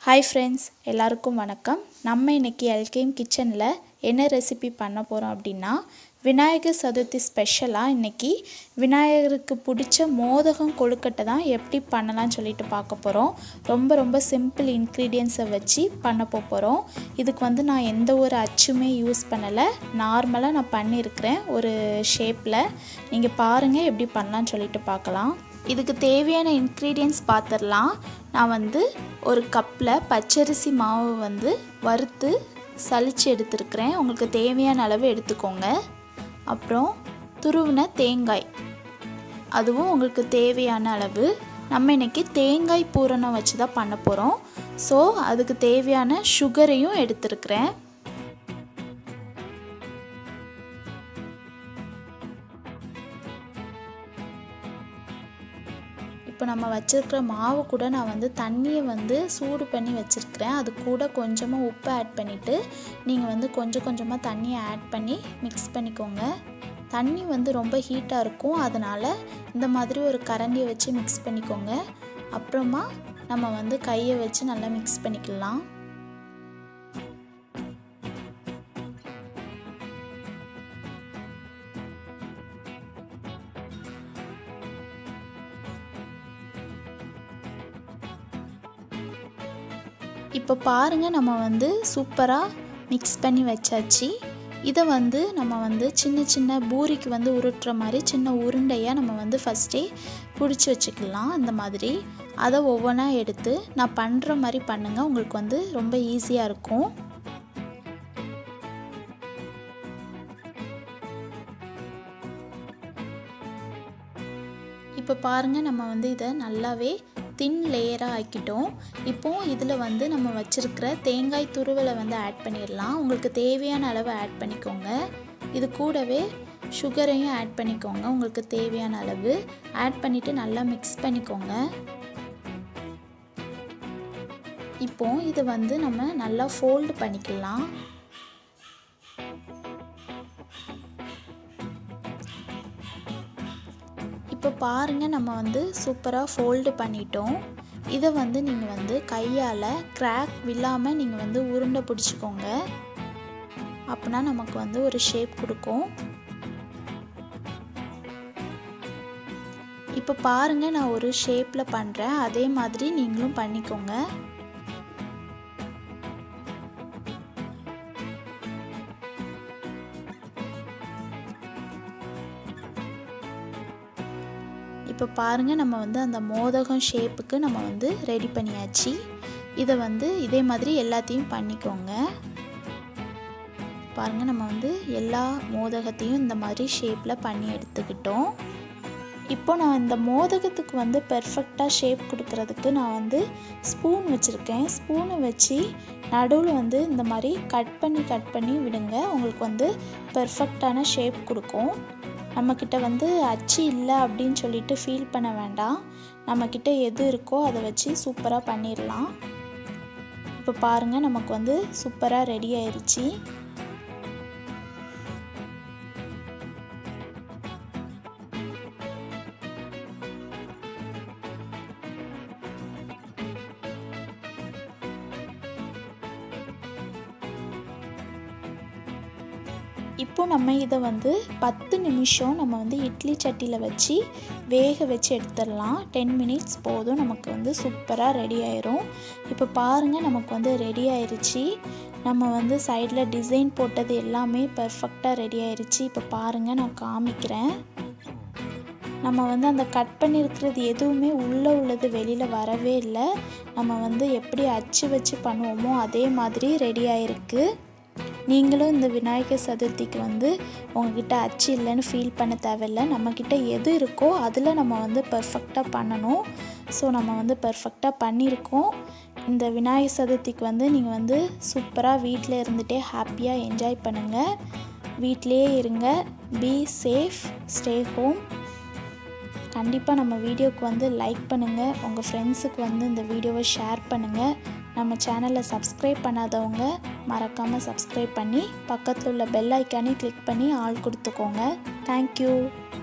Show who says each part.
Speaker 1: hi friends எல்லாருக்கும் வணக்கம் நம்ம இன்றைக்கி எல்கேஎம் கிச்சனில் என்ன ரெசிபி பண்ண போகிறோம் அப்படின்னா விநாயகர் சதுர்த்தி ஸ்பெஷலாக இன்றைக்கி விநாயகருக்கு பிடிச்ச மோதகம் கொழுக்கட்டை தான் எப்படி பண்ணலாம்னு சொல்லிட்டு பார்க்க போகிறோம் ரொம்ப ரொம்ப சிம்பிள் இன்க்ரீடியன்ஸை வச்சு பண்ண போகிறோம் இதுக்கு வந்து நான் எந்த ஒரு அச்சுமே யூஸ் பண்ணலை நார்மலாக நான் பண்ணியிருக்கிறேன் ஒரு ஷேப்பில் நீங்கள் பாருங்கள் எப்படி பண்ணலான்னு சொல்லிட்டு பார்க்கலாம் இதுக்கு தேவையான இன்க்ரீடியன்ஸ் பார்த்துடலாம் நான் வந்து ஒரு கப்பில் பச்சரிசி மாவு வந்து வறுத்து சலிச்சு எடுத்துருக்கிறேன் உங்களுக்கு தேவையான அளவு எடுத்துக்கோங்க அப்புறம் துருவின தேங்காய் அதுவும் உங்களுக்கு தேவையான அளவு நம்ம இன்றைக்கி தேங்காய் பூரணம் வச்சு தான் பண்ண போகிறோம் ஸோ அதுக்கு தேவையான சுகரையும் எடுத்துருக்கிறேன் இப்போ நம்ம வச்சுருக்கிற மாவு கூட நான் வந்து தண்ணியை வந்து சூடு பண்ணி வச்சுருக்கிறேன் அது கூட கொஞ்சமாக உப்பு ஆட் பண்ணிவிட்டு நீங்கள் வந்து கொஞ்சம் கொஞ்சமாக தண்ணியை ஆட் பண்ணி மிக்ஸ் பண்ணிக்கோங்க தண்ணி வந்து ரொம்ப ஹீட்டாக இருக்கும் அதனால் இந்த மாதிரி ஒரு கரண்டியை வச்சு மிக்ஸ் பண்ணிக்கோங்க அப்புறமா நம்ம வந்து கையை வச்சு நல்லா மிக்ஸ் பண்ணிக்கலாம் இப்போ பாருங்கள் நம்ம வந்து சூப்பராக மிக்ஸ் பண்ணி வச்சாச்சு இதை வந்து நம்ம வந்து சின்ன சின்ன பூரிக்கு வந்து உருட்டுற மாதிரி சின்ன உருண்டையாக நம்ம வந்து ஃபஸ்ட்டே பிடிச்சி வச்சுக்கலாம் இந்த மாதிரி அதை ஒவ்வொன்றா எடுத்து நான் பண்ணுற மாதிரி பண்ணுங்கள் உங்களுக்கு வந்து ரொம்ப ஈஸியாக இருக்கும் இப்போ பாருங்கள் நம்ம வந்து இதை நல்லாவே தின் லேயராக ஆக்கிட்டோம் இப்போது இதில் வந்து நம்ம வச்சுருக்கிற தேங்காய் துருவலை வந்து ஆட் பண்ணிடலாம் உங்களுக்கு தேவையான அளவு ஆட் பண்ணிக்கோங்க இது கூடவே சுகரையும் ஆட் பண்ணிக்கோங்க உங்களுக்கு தேவையான அளவு ஆட் பண்ணிவிட்டு நல்லா மிக்ஸ் பண்ணிக்கோங்க இப்போ இது வந்து நம்ம நல்லா ஃபோல்டு பண்ணிக்கலாம் இப்போ பாருங்கள் நம்ம வந்து சூப்பராக ஃபோல்டு பண்ணிட்டோம் இதை வந்து நீங்கள் வந்து கையால் கிராக் விழாமல் நீங்கள் வந்து உருண்டை பிடிச்சிக்கோங்க அப்படின்னா நமக்கு வந்து ஒரு ஷேப் கொடுக்கும் இப்போ பாருங்கள் நான் ஒரு ஷேப்பில் பண்ணுறேன் அதே மாதிரி நீங்களும் பண்ணிக்கோங்க இப்போ பாருங்கள் நம்ம வந்து அந்த மோதகம் ஷேப்புக்கு நம்ம வந்து ரெடி பண்ணியாச்சு இதை வந்து இதே மாதிரி எல்லாத்தையும் பண்ணிக்கோங்க பாருங்கள் நம்ம வந்து எல்லா மோதகத்தையும் இந்த மாதிரி ஷேப்பில் பண்ணி எடுத்துக்கிட்டோம் இப்போ நான் இந்த மோதகத்துக்கு வந்து பெர்ஃபெக்டாக ஷேப் கொடுக்கறதுக்கு நான் வந்து ஸ்பூன் வச்சுருக்கேன் ஸ்பூனை வச்சு நடுவில் வந்து இந்த மாதிரி கட் பண்ணி கட் பண்ணி விடுங்க உங்களுக்கு வந்து பெர்ஃபெக்டான ஷேப் கொடுக்கும் நம்மக்கிட்ட வந்து அச்சு இல்லை அப்படின்னு சொல்லிட்டு ஃபீல் பண்ண வேண்டாம் நம்மக்கிட்ட எது இருக்கோ அதை வச்சு சூப்பராக பண்ணிடலாம் இப்போ பாருங்கள் நமக்கு வந்து சூப்பராக ரெடி ஆயிடுச்சு இப்போ நம்ம இதை வந்து பத்து நிமிஷம் நம்ம வந்து இட்லி சட்டியில் வச்சு வேக வச்சு எடுத்துடலாம் டென் மினிட்ஸ் போதும் நமக்கு வந்து சூப்பராக ரெடி ஆயிரும் இப்போ பாருங்கள் நமக்கு வந்து ரெடி ஆயிடுச்சு நம்ம வந்து சைடில் டிசைன் போட்டது எல்லாமே பர்ஃபெக்டாக ரெடி ஆயிடுச்சு இப்போ பாருங்கள் நான் காமிக்கிறேன் நம்ம வந்து அந்த கட் பண்ணியிருக்கிறது எதுவுமே உள்ளே உள்ளது வெளியில் வரவே இல்லை நம்ம வந்து எப்படி அச்சு வச்சு பண்ணுவோமோ அதே மாதிரி ரெடி ஆயிருக்கு நீங்களும் இந்த விநாயகர் சதுர்த்திக்கு வந்து உங்ககிட்ட அச்சு இல்லைன்னு ஃபீல் பண்ண தேவையில்லை நம்மக்கிட்ட எது இருக்கோ அதில் நம்ம வந்து பர்ஃபெக்டாக பண்ணணும் ஸோ நம்ம வந்து பர்ஃபெக்டாக பண்ணியிருக்கோம் இந்த விநாயகர் சதுர்த்திக்கு வந்து நீங்கள் வந்து சூப்பராக வீட்டில் இருந்துகிட்டே ஹாப்பியாக என்ஜாய் பண்ணுங்கள் வீட்டிலையே இருங்க பி சேஃப் ஸ்டே ஹோம் கண்டிப்பாக நம்ம வீடியோவுக்கு வந்து லைக் பண்ணுங்கள் உங்கள் ஃப்ரெண்ட்ஸுக்கு வந்து இந்த வீடியோவை ஷேர் பண்ணுங்கள் நம்ம சேனலை சப்ஸ்கிரைப் பண்ணாதவங்க மறக்காமல் சப்ஸ்கிரைப் பண்ணி பக்கத்தில் உள்ள பெல் ஐக்கானே கிளிக் பண்ணி ஆள் கொடுத்துக்கோங்க தேங்க்யூ